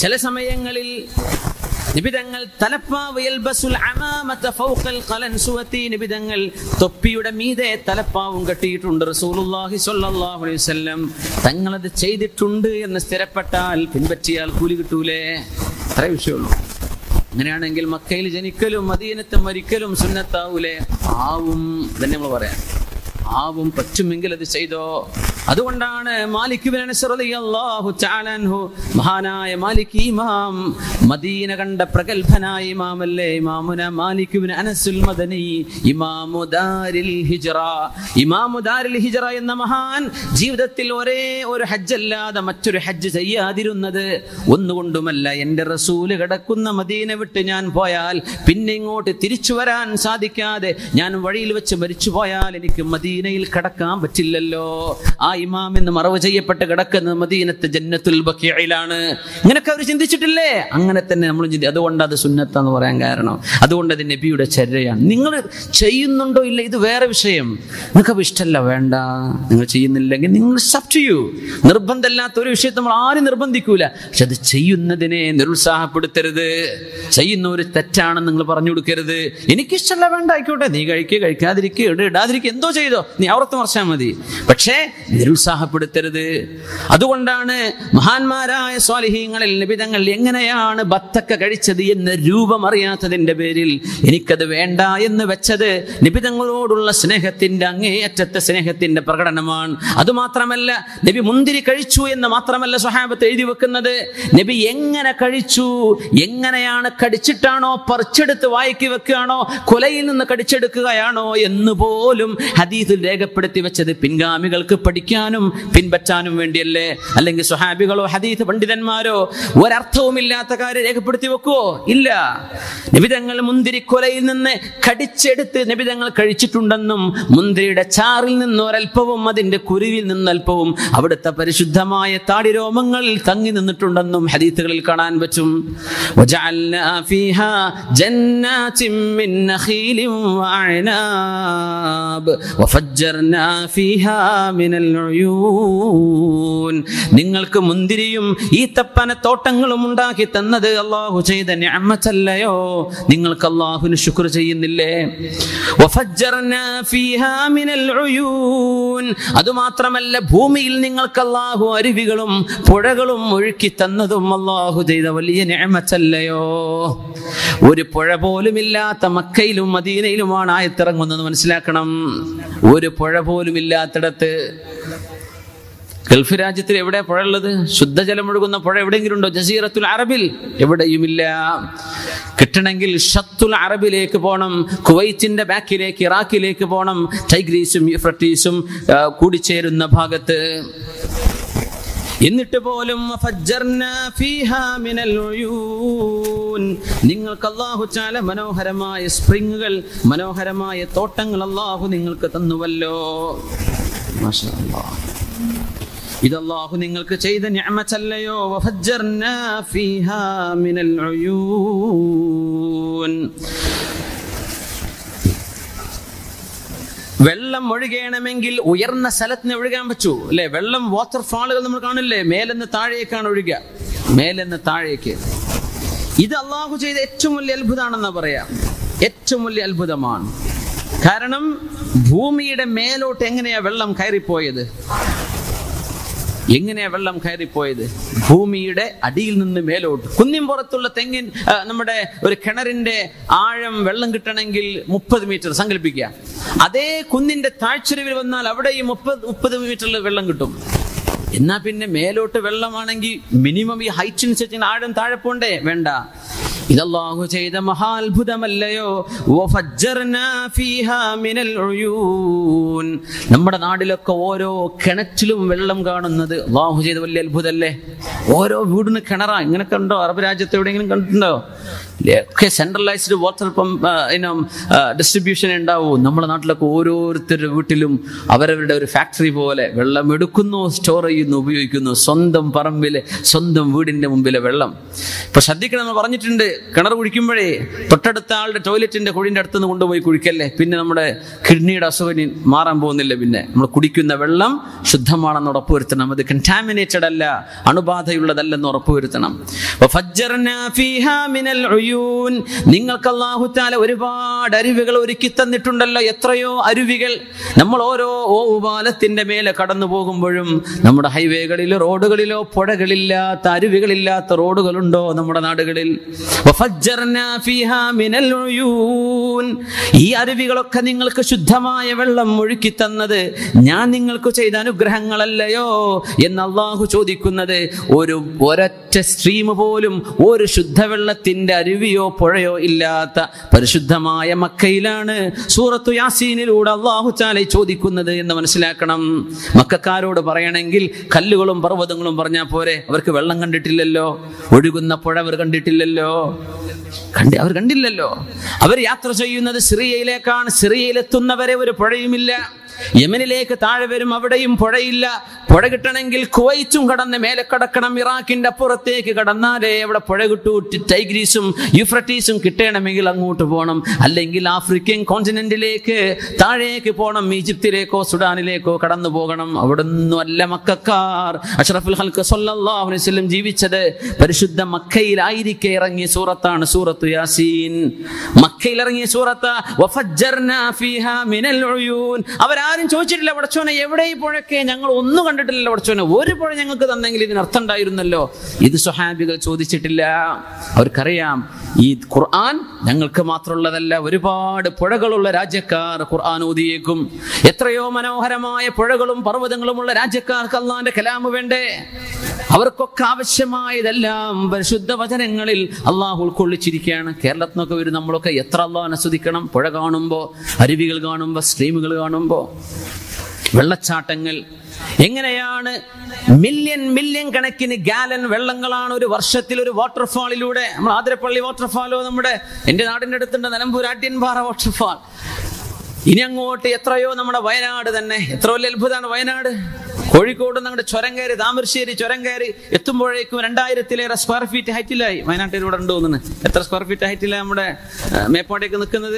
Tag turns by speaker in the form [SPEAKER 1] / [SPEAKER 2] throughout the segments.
[SPEAKER 1] ചില സമയങ്ങളിൽ നിബിതങ്ങൾ തലപ്പാവ് യൽബസുൽ അമാമത ഫൗഖൽ ഖലൻസുവതി നിബിതങ്ങൾ തൊപ്പിയുടെ മീതെ തലപ്പാവും കെട്ടിയിട്ടുണ്ട് റസൂലുള്ളാഹി സ്വല്ലല്ലാഹു അലൈഹി വസല്ലം തങ്ങളത് ചെയ്തിട്ടുണ്ട് എന്ന് സ്ഥിരപ്പെട്ടാൽ പിൻപറ്റിയാൽ കൂലി കിട്ടൂലേ അത്രേ വിഷയമുള്ളൂ അങ്ങനെയാണെങ്കിൽ മക്കയിൽ ജനിക്കലും മദീനത്ത് മരിക്കലും സുന്നത്താവൂലേ ആവും തന്നെ നമ്മൾ പറയാം ആവും പറ്റുമെങ്കിൽ അത് ചെയ്തോ അതുകൊണ്ടാണ് മാലിക് ബിൻ അനസ് റളിയല്ലാഹു തആല അൻഹു മഹാനായ മാലിക് ഇമാം മദീന കണ്ട പ്രഗൽഭനായ ഇമാമല്ലേ ഇമാമുന മാലിക് ബിൻ അനസുൽ മദനി ഇമാമു ദാരിൽ ഹിജ്റ ഇമാമു ദാരിൽ ഹിജ്റ എന്ന മഹാൻ ജീവിതത്തിൽ ഒരേ ഒരു ഹജ്ജ് അല്ലാതെ മറ്റൊരു ഹജ്ജ് ചെയ്യാതിരുന്നത് ഒന്നുകൊണ്ടുമല്ല എൻ്റെ റസൂല് കിടക്കുന്ന മദീന വിട്ട് ഞാൻ പോയാൽ പിന്നെ ഇങ്ങോട്ട് തിരിച്ചു വരാൻ സാധിക്കാതെ ഞാൻ വഴിയിൽ വെച്ച് മരിച്ചു പോയാൽ എനിക്ക് മദീനയിൽ കടക്കാൻ പറ്റില്ലല്ലോ ആ ഇമാം എന്ന് മറവ് ചെയ്യപ്പെട്ട് കിടക്കുന്നത് മദീനത്തെ ജന്നത്തുൽ ബക്കിയയിലാണ് ഇങ്ങനൊക്കെ അവർ ചിന്തിച്ചിട്ടില്ലേ അങ്ങനെ തന്നെ നമ്മൾ ചിന്തി അതുകൊണ്ട് അത് സുന്നത്താന്ന് പറയാൻ കാരണം അതുകൊണ്ട് അത് നബിയുടെ ചര്യയാണ് നിങ്ങൾ ചെയ്യുന്നുണ്ടോ ഇല്ല ഇത് വേറെ വിഷയം നിങ്ങൾക്ക് ഇഷ്ടമല്ല വേണ്ട നിങ്ങൾ ചെയ്യുന്നില്ലെങ്കിൽ നിങ്ങൾ സബ് ചെയ്യൂ നിർബന്ധമില്ലാത്ത ഒരു വിഷയത്തെ നമ്മൾ ആരും നിർബന്ധിക്കൂല പക്ഷെ അത് ചെയ്യുന്നതിനെ നിരുത്സാഹപ്പെടുത്തരുത് ചെയ്യുന്ന ഒരു തെറ്റാണെന്ന് നിങ്ങൾ പറഞ്ഞു കൊടുക്കരുത് എനിക്കിഷ്ടമല്ല വേണ്ട ആയിക്കോട്ടെ നീ കഴിക്കുക കഴിക്കാതിരിക്കുക ഇട ഇടാതിരിക്കുക എന്തോ ചെയ്തോ നീ അവർത്ത് മറിച്ചാൽ മതി പക്ഷേ നിരുത്സാഹപ്പെടുത്തരുത് അതുകൊണ്ടാണ് മഹാന്മാരായ സ്വാലിഹീങ്ങളിൽ നിബിതങ്ങൾ എങ്ങനെയാണ് ബത്തക്ക കഴിച്ചത് എന്ന് രൂപം അറിയാത്തതിന്റെ പേരിൽ എനിക്കത് വേണ്ട എന്ന് വെച്ചത് നിബിതങ്ങളോടുള്ള സ്നേഹത്തിന്റെ അങ്ങേയറ്റത്തെ സ്നേഹത്തിന്റെ പ്രകടനമാണ് അതുമാത്രമല്ല നബി മുന്തിരി കഴിച്ചു എന്ന് മാത്രമല്ല സ്വഹാബത്ത് എഴുതി വെക്കുന്നത് നബി എങ്ങനെ കഴിച്ചു എങ്ങനെയാണ് കടിച്ചിട്ടാണോ പറിച്ചെടുത്ത് വായിക്ക് വെക്കുകയാണോ കൊലയിൽ നിന്ന് കടിച്ചെടുക്കുകയാണോ എന്ന് പോലും ഹദീസിൽ രേഖപ്പെടുത്തി വെച്ചത് പിൻഗാമികൾക്ക് പഠിക്കാനും പിൻപറ്റാനും വേണ്ടിയല്ലേ അല്ലെങ്കിൽ സ്വഹാബികളോ ഹദീസ് പണ്ഡിതന്മാരോ ഒരർത്ഥവുമില്ലാത്ത കാര്യം രേഖപ്പെടുത്തി വെക്കുവോ ഇല്ല നിബിതങ്ങൾ മുന്തിരി കൊലയിൽ നിന്ന് കടിച്ചെടുത്ത് നിബിതങ്ങൾ കഴിച്ചിട്ടുണ്ടെന്നും മുന്തിരിയുടെ ചാറിൽ നിന്ന് ഒരൽപ്പവും അതിന്റെ കുരുവിൽ നിന്ന് അല്പവും അവിടുത്തെ പരിശുദ്ധമായ താടിരോമങ്ങളിൽ തങ്ങി നിന്നിട്ടുണ്ടെന്നും ഹദീത്തുകളിൽ കാണാൻ പറ്റും وجعلنا فيها جنات من نخيل وأعناب وفجرنا فيها من العيون നിങ്ങൾക്ക് മുന്തിരിയും ഈ തപ്പന തോട്ടങ്ങളും ഉണ്ടാക്കി തന്നത് അള്ളാഹു ചെയ്ത ഞാമത്തല്ലയോ നിങ്ങൾക്ക് അള്ളാഹുവിന് ശുക്ർ ചെയ്യുന്നില്ലേ وفجرنا فيها من العيون അതുമാത്രമല്ല ഭൂമിയിൽ നിങ്ങൾക്ക് അള്ളാഹു അരുവികളും പുഴകളും ഒഴുക്കി തന്നതും അള്ളാഹു ചെയ്ത വലിയ ഞാമത്തല്ലയോ ഒരു പുഴ പോലും ഇല്ലാത്ത മക്കയിലും മദീനയിലുമാണ് ആയത്തിറങ്ങുന്നത് മനസ്സിലാക്കണം ഒരു പുഴ പോലും ഇല്ലാത്തിടത്ത് ഗൾഫ് രാജ്യത്തിൽ എവിടെ പുഴ ഉള്ളത് ശുദ്ധജലം ഒഴുകുന്ന പുഴ എവിടെയെങ്കിലും ഉണ്ടോ ജസീറത്തുൽ അറബിൽ എവിടെയുമില്ല കിട്ടണമെങ്കിൽ ഷത്തുൽ അറബിലേക്ക് പോകണം കുവൈറ്റിന്റെ ബാക്കിലേക്ക് ഇറാഖിലേക്ക് പോകണം ടൈഗ്രീസും യുഫ്രട്ടീസും ആ, കൂടിച്ചേരുന്ന ഭാഗത്ത് എന്നിട്ട് പോലും ഫജ്ജർനാ ഫീഹാ മിനൽ ഉയൂൻ. നിങ്ങൾക്ക് അള്ളാഹു ചാല മനോഹരമായ സ്പ്രിങ്ങുകൾ മനോഹരമായ തോട്ടങ്ങൾ അള്ളാഹു നിങ്ങൾക്ക് തന്നുവല്ലോ മാഷാ അല്ലാഹ്. ഇത് അള്ളാഹു നിങ്ങൾക്ക് ചെയ്ത ഞാമച്ചല്ലയോ വഫജ്ജർനാ ഫീഹാ മിനൽ ഉയൂൻ. വെള്ളം ഒഴുകണമെങ്കിൽ ഉയർന്ന സ്ഥലത്ത് നിന്ന് ഒഴുകാൻ പറ്റൂ അല്ലെ വെള്ളം വാട്ടർഫാളുകൾ നമ്മൾ കാണില്ലേ മേലെന്ന് താഴേക്കാണ് ഒഴുകുക മേലെന്ന് താഴേക്ക് ഇത് അള്ളാഹു ചെയ്ത ഏറ്റവും വലിയ അത്ഭുതമാണെന്ന് പറയാം ഏറ്റവും വലിയ അത്ഭുതമാണ് കാരണം ഭൂമിയുടെ മേലോട്ട് എങ്ങനെയാ വെള്ളം കയറിപ്പോയത് എങ്ങനെയാ വെള്ളം കയറിപ്പോയത് ഭൂമിയുടെ അടിയിൽ നിന്ന് മേലോട്ട് കുന്നിൻ പുറത്തുള്ള തെങ്ങിൻ ആ, നമ്മുടെ ഒരു കിണറിന്റെ ആഴം വെള്ളം കിട്ടണമെങ്കിൽ മുപ്പത് മീറ്റർ സങ്കല്പിക്കുക അതേ കുന്നിന്റെ താഴ്ചരിവിൽ വന്നാൽ അവിടെ ഈ മുപ്പത് മുപ്പത് മീറ്ററിൽ വെള്ളം കിട്ടും എന്നാ പിന്നെ മേലോട്ട് വെള്ളമാണെങ്കിൽ മിനിമം ഈ ഹൈറ്റിനനുസരിച്ച് ആഴം താഴെ പോണ്ടേ വേണ്ട ഇതല്ലാഹു ചെയ്ത മഹാത്ഭുതമല്ലയോ വഫജ്ജർനാ ഫീഹാ മിനൽ ഉയൂൻ. നമ്മുടെ നാട്ടിലൊക്കെ ഓരോ കിണറ്റിലും വെള്ളം കാണുന്നത് അള്ളാഹു ചെയ്ത വലിയ അത്ഭുതമല്ലേ ഓരോ വീടിന് കിണറാ ഇങ്ങനൊക്കെ ഉണ്ടോ അറബ് രാജ്യത്ത് എവിടെയെങ്കിലും കണ്ടിട്ടുണ്ടോ ഒക്കെ സെൻട്രലൈസ്ഡ് വാട്ടർ പമ്പ് ഇനം ഡിസ്ട്രിബ്യൂഷൻ ഉണ്ടാവും നമ്മുടെ നാട്ടിലൊക്കെ ഓരോരുത്തരുടെ വീട്ടിലും അവരവരുടെ ഒരു ഫാക്ടറി പോലെ വെള്ളം എടുക്കുന്നു സ്റ്റോർ ചെയ്യുന്നു ഉപയോഗിക്കുന്നു സ്വന്തം പറമ്പിലെ സ്വന്തം വീടിന്റെ മുമ്പിലെ വെള്ളം ഇപ്പൊ ശ്രദ്ധിക്കണം എന്ന് പറഞ്ഞിട്ടുണ്ട് കിണർ കുഴിക്കുമ്പോഴേ തൊട്ടടുത്ത ആളുടെ ടോയ്ലറ്റിന്റെ കുഴിന്റെ അടുത്ത് നിന്ന് കൊണ്ടുപോയി കുഴിക്കല്ലേ പിന്നെ നമ്മുടെ കിഡ്നിയുടെ അസുഖം മാറാൻ പോകുന്നില്ല പിന്നെ നമ്മൾ കുടിക്കുന്ന വെള്ളം ശുദ്ധമാണെന്ന് ഉറപ്പുവരുത്തണം അത് കണ്ടാമിനേറ്റഡ് അല്ല അണുബാധയുള്ളതല്ലെന്ന് ഉറപ്പുവരുത്തണം വഫജ്ജർനാ ഫീഹാ മിനൽ ഉയൂൻ. നിങ്ങൾക്ക് അല്ലാഹു തആല ഒരുപാട് അരുവികൾ ഒരുക്കി തന്നിട്ടുണ്ടല്ലോ എത്രയോ അരുവികൾ നമ്മൾ ഓരോ ഓവുപാലത്തിന്റെ മേലെ കടന്നു പോകുമ്പോഴും നമ്മുടെ ഹൈവേകളിലോ റോഡുകളിലോ പുഴകളില്ലാത്ത അരുവികളില്ലാത്ത റോഡുകളുണ്ടോ നമ്മുടെ നാടുകളിൽ വഫജ്ജർനാ ഫീഹാ മിനൽ ഉയൂൻ. ഈ അരുവികളൊക്കെ നിങ്ങൾക്ക് ശുദ്ധമായ വെള്ളം ഒഴുക്കി തന്നത് ഞാൻ നിങ്ങൾക്ക് ചെയ്ത അനുഗ്രഹങ്ങളല്ലയോ എന്ന് അള്ളാഹു ചോദിക്കുന്നത് ഒരു ഒരൊറ്റ സ്ട്രീം പോലും ഒരു ശുദ്ധവെള്ളത്തിന്റെ അരുവിയോ പുഴയോ ഇല്ലാത്ത പരിശുദ്ധമായ മക്കയിലാണ് സൂറത്തു യാസീനിലൂടെ അള്ളാഹു ചാല ചോദിക്കുന്നത് എന്ന് മനസ്സിലാക്കണം മക്കാരോട് പറയണമെങ്കിൽ കല്ലുകളും പർവ്വതങ്ങളും പറഞ്ഞാൽ പോരെ അവർക്ക് വെള്ളം കണ്ടിട്ടില്ലല്ലോ ഒഴുകുന്ന പുഴ അവർ കണ്ടിട്ടില്ലല്ലോ കണ്ടി അവർ കണ്ടില്ലല്ലോ അവർ യാത്ര ചെയ്യുന്നത് സിറിയയിലേക്കാണ് സിറിയയിലെത്തുന്നവരെ ഒരു പുഴയുമില്ല യമനിലേക്ക് താഴെ വരും അവിടെയും പുഴയില്ല പുഴ കിട്ടണമെങ്കിൽ കുവൈറ്റും കടന്ന് മേലെ കടക്കണം ഇറാഖിന്റെ അപ്പുറത്തേക്ക് കടന്നാലേ അവിടെ പുഴ കിട്ടൂ ടി- ടൈഗ്രീസും യുഫ്രട്ടീസും കിട്ടണമെങ്കിൽ അങ്ങോട്ട് പോകണം അല്ലെങ്കിൽ ആഫ്രിക്കൻ കോണ്ടിനെന്റിലേക്ക് താഴേക്ക് പോകണം ഈജിപ്തിലേക്കോ സുഡാനിലേക്കോ കടന്നു പോകണം അവിടെ നിന്നും അല്ല മക്കാർ അഷ്റഫുൽ ഹൽക്ക് സല്ലല്ലാഹു അലൈഹി വസല്ലം ജീവിച്ചത് പരിശുദ്ധ മക്കയിലായിരിക്കെ ഇറങ്ങിയ സൂറത്താണ് സൂറത്തു യാസീൻ മക്കയിൽ ഇറങ്ങിയ സൂറത്ത് വഫജ്ജർനാ ഫീഹാ മിനൽ ഉയൂൻ അവരാരും ചോദിച്ചിട്ടില്ല പടച്ചോനെ എവിടെ ഈ പുഴക്കെ ഞങ്ങൾ ഒന്നും കണ്ടിട്ടില്ലല്ലോ പടച്ചോനെ ഒരു പുഴ ഞങ്ങൾക്ക് തന്നെങ്കിൽ ഇതിന് അർത്ഥം ഉണ്ടായിരുന്നല്ലോ ഇത് സ്വഹാബികൾ ചോദിച്ചിട്ടില്ല അവർക്കറിയാം ഈ ഖുർആൻ ഞങ്ങൾക്ക് മാത്രമുള്ളതല്ല ഒരുപാട് പുഴകളുള്ള രാജ്യക്കാർ ഖുർആൻ ഓതിയേക്കും എത്രയോ മനോഹരമായ പുഴകളും പർവ്വതങ്ങളുമുള്ള രാജ്യക്കാർക്ക് അള്ളാന്റെ കലാമ് വേണ്ടേ അവർക്കൊക്കെ ആവശ്യമായതെല്ലാം പരിശുദ്ധ വചനങ്ങളിൽ അള്ളാഹു ഉൾക്കൊള്ളിച്ചിരിക്കുകയാണ് കേരളത്തിൽ നിന്നൊക്കെ വരും നമ്മളൊക്കെ എത്ര അള്ളാഹ് ആസ്വദിക്കണം പുഴ കാണുമ്പോൾ അരുവികൾ കാണുമ്പോൾ സ്ട്രീമുകൾ കാണുമ്പോൾ വെള്ളച്ചാട്ടങ്ങൾ എങ്ങനെയാണ് മില്യൺ മില്യൺ കണക്കിന് ഗാലൻ വെള്ളങ്ങളാണ് ഒരു വർഷത്തിൽ ഒരു വാട്ടർഫാളിലൂടെ നമ്മൾ ആതിരപ്പള്ളി വാട്ടർഫാലോ നമ്മുടെ എൻ്റെ നാടിൻ്റെ അടുത്തുണ്ട് നിലമ്പൂർ ആട്യൻപാറ വാട്ടർഫാൾ ഇനി അങ്ങോട്ട് എത്രയോ നമ്മുടെ വയനാട് തന്നെ എത്ര വലിയ അത്ഭുതമാണ് വയനാട് കോഴിക്കോട് നമ്മുടെ ചുരം കയറി താമരശ്ശേരി ചുരം കയറി എത്തുമ്പോഴേക്കും രണ്ടായിരത്തിലേറെ സ്ക്വയർ ഫീറ്റ് ഹൈറ്റിലായി വയനാട്ടിൽ ഇവിടെ ഉണ്ട് തോന്നുന്നു എത്ര സ്ക്വയർ ഫീറ്റ് ഹൈറ്റിലാണ് നമ്മുടെ ആ, മേപ്പാടേക്ക് നിൽക്കുന്നത്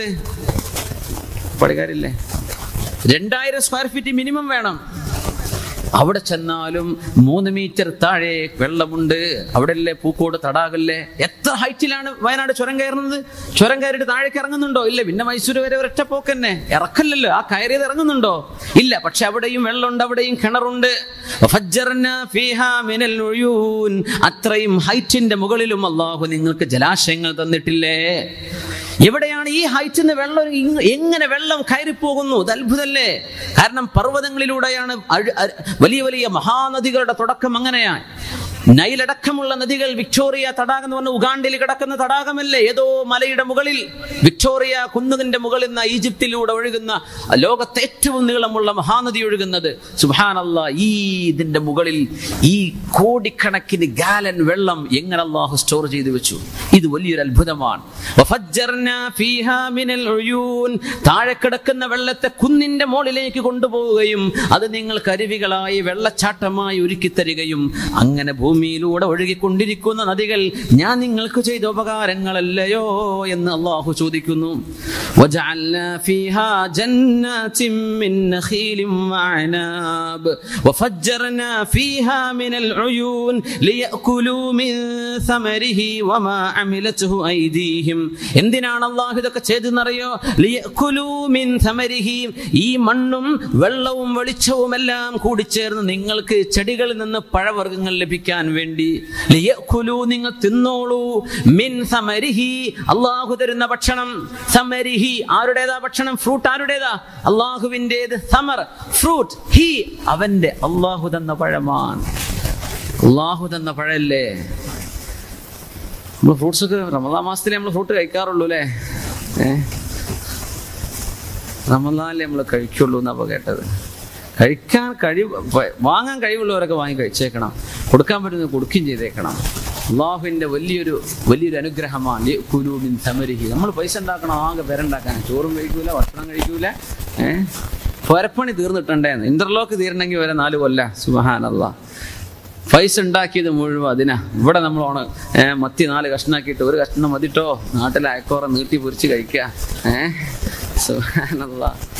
[SPEAKER 1] പടികാരില്ലേ രണ്ടായിരം സ്ക്വയർ ഫീറ്റ് മിനിമം വേണം അവിടെ ചെന്നാലും മൂന്ന് മീറ്റർ താഴെ വെള്ളമുണ്ട് അവിടെയല്ലേ പൂക്കോട് തടാകല്ലേ എത്ര ഹൈറ്റിലാണ് വയനാട് ചുരം കയറുന്നത് ചുരം കയറിയിട്ട് താഴേക്ക് ഇറങ്ങുന്നുണ്ടോ ഇല്ല പിന്നെ മൈസൂർ വരെ ഒരൊറ്റ പോക്കന്നെ ഇറക്കല്ലല്ലോ ആ കയറിയത് ഇറങ്ങുന്നുണ്ടോ ഇല്ല പക്ഷെ അവിടെയും വെള്ളമുണ്ട് അവിടെയും കിണറുണ്ട് ഫജ്ജർനാ ഫീഹാ മിനൽ ഉയൂൻ. അത്രയും ഹൈറ്റിന്റെ മുകളിലും അള്ളാഹു നിങ്ങൾക്ക് ജലാശയങ്ങൾ തന്നിട്ടില്ലേ എവിടെയാണ് ഈ ഹൈറ്റിൽ നിന്ന് വെള്ളം ഇങ് എങ്ങനെ വെള്ളം കയറിപ്പോകുന്നു ഇത് അത്ഭുതല്ലേ കാരണം പർവ്വതങ്ങളിലൂടെയാണ് അഴ്- അര്- വലിയ വലിയ മഹാനദികളുടെ തുടക്കം അങ്ങനെയാണ് നൈലടക്കമുള്ള നദികൾ വിക്ടോറിയ തടാകം എന്ന് പറഞ്ഞ ഉഗാണ്ടിൽ കിടക്കുന്ന തടാകമല്ലേ ഏതോ മലയുടെ മുകളിൽ വിക്ടോറിയ കുന്നുകിന്റെ മുകളിൽ നിന്ന് ഈജിപ്തിലൂടെ ഒഴുകുന്ന ലോകത്തെ ഏറ്റവും നീളമുള്ള മഹാനദി ഒഴുകുന്നത് സുബാനല്ല ഈ ഇതിന്റെ മുകളിൽ ഈ കോടിക്കണക്കിന് ഗാലൻ വെള്ളം എങ്ങനെ അള്ളാഹു സ്റ്റോർ ചെയ്തു വെച്ചു ഇത് വലിയൊരു അത്ഭുതമാണ് വഫജ്ജർനാ ഫീഹാ മിനൽ ഉയൂൻ. താഴെ കിടക്കുന്ന വെള്ളത്തെ കുന്നിന്റെ മുകളിലേക്ക് കൊണ്ടുപോവുകയും അത് നിങ്ങൾക്ക് അരുവികളായി വെള്ളച്ചാട്ടമായി ഒരുക്കി തരികയും അങ്ങനെ ഭൂമിയിലൂടെ ഒഴുകിക്കൊണ്ടിരിക്കുന്ന നദികൾ ഞാൻ നിങ്ങൾക്ക് ചെയ്ത ഉപകാരങ്ങളല്ലയോ എന്ന് അള്ളാഹു ചോദിക്കുന്നു وجعلنا فيها جنات من نخيل وعناب وفجرنا فيها من العيون ليأكلوا من ثمره وما عملته أيديهم എന്തിനാണ് അള്ളാഹു ഇതൊക്കെ ചെയ്തെന്നറിയോ ലിയക്കുലൂ മിൻ ഥമരിഹി ഈ മണ്ണും വെള്ളവും വെളിച്ചവും എല്ലാം കൂടിച്ചേർന്ന് നിങ്ങൾക്ക് ചെടികളിൽ നിന്ന് പഴവർഗ്ഗങ്ങൾ ലഭിക്കാൻ വേണ്ടി ലിയക്കുലൂ നിങ്ങൾ തിന്നോളൂ മിൻ സമരിഹി അള്ളാഹു തരുന്ന ഭക്ഷണം സമരിഹി ആരുടേതാ ഭക്ഷണം ഫ്രൂട്ട് ആരുടേതാ അള്ളാഹുവിൻ്റെത് സമർ ഫ്രൂട്ട് ഹി അവന്റെ അള്ളാഹു തന്ന പഴമാണ് അള്ളാഹു തന്ന പഴല്ലേ നമ്മൾ ഫ്രൂട്ട്സ് ഒക്കെ റമദാ മാസത്തിലേ നമ്മൾ ഫ്രൂട്ട് കഴിക്കാറുള്ളൂ അല്ലേ ഏ റമദാനിലേ നമ്മൾ കഴിക്കുള്ളൂ എന്നാ ഇപ്പൊ കേട്ടത് കഴിക്കാൻ കഴിവ് വ- വാങ്ങാൻ കഴിവുള്ളവരൊക്കെ വാങ്ങി കഴിച്ചേക്കണം കൊടുക്കാൻ പറ്റുന്നത് കൊടുക്കുകയും ചെയ്തേക്കണം അള്ളാഹുവിൻ്റെ വലിയൊരു വലിയൊരു അനുഗ്രഹമാണ് കുലൂമിൻ സമരിഹി നമ്മൾ പൈസ ഉണ്ടാക്കണം ആകെ പേരുണ്ടാക്കാൻ ചോറും കഴിക്കൂല ഭക്ഷണം കഴിക്കൂല ഏഹ് പൊരപ്പണി തീർന്നിട്ടുണ്ടേന്ന് ഇന്റർലോക്ക് തീരണമെങ്കിൽ വരെ നാല് കൊല്ല സുബഹാനല്ലാ പൈസ ഉണ്ടാക്കിയത് മുഴുവൻ അതിനാ ഇവിടെ നമ്മൾ ഓണ് ഏഹ് മത്തി നാല് കഷ്ണാക്കിയിട്ട് ഒരു കഷ്ണം മതിട്ടോ നാട്ടിലെ അയക്കോറ നീട്ടി പൊരിച്ച് കഴിക്കുക ഏഹ് സുബഹാനല്ലാ